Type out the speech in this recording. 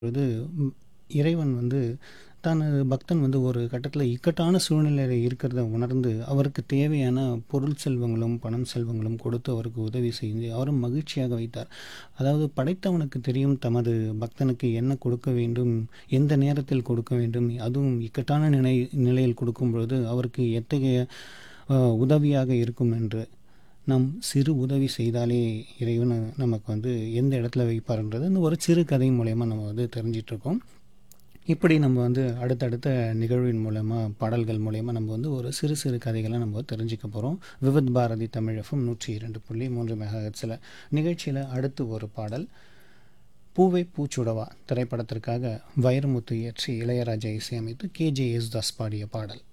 பொழுது ம், இறைவன் வந்து தனது பக்தன் வந்து ஒரு கட்டத்தில் இக்கட்டான சூழ்நிலையில் இருக்கிறத உணர்ந்து அவருக்கு தேவையான பொருள் செல்வங்களும் பணம் செல்வங்களும் கொடுத்து அவருக்கு உதவி செய்து அவரும் மகிழ்ச்சியாக வைத்தார் அதாவது படைத்தவனுக்கு தெரியும் தமது பக்தனுக்கு என்ன கொடுக்க வேண்டும் எந்த நேரத்தில் கொடுக்க வேண்டும் அதுவும் இக்கட்டான நிலை நிலையில் கொடுக்கும் பொழுது அவருக்கு எத்தகைய அஹ், உதவியாக இருக்கும் என்று நம் சிறு உதவி செய்தாலே இறைவன் நமக்கு வந்து எந்த இடத்துல வைப்பார்ன்றது இந்த ஒரு சிறு கதை மூலயமா நம்ம வந்து தெரிஞ்சிட்டு இருக்கோம் இப்படி நம்ம வந்து அடுத்தடுத்த நிகழ்வின் மூலயமா பாடல்கள் மூலயமா நம்ம வந்து ஒரு சிறு சிறு கதைகளை நம்ம தெரிஞ்சுக்க போகிறோம் விவித் பாரதி தமிழகம் நூற்றி இரண்டு புள்ளி மூன்று மெகாஹெட்ஸில் நிகழ்ச்சியில் அடுத்து ஒரு பாடல் பூவை பூச்சுடவா திரைப்படத்திற்காக வைரமுத்து இயற்றி இளையராஜா இசையமைத்து கே ஜே யேசுதாஸ் பாடிய பாடல்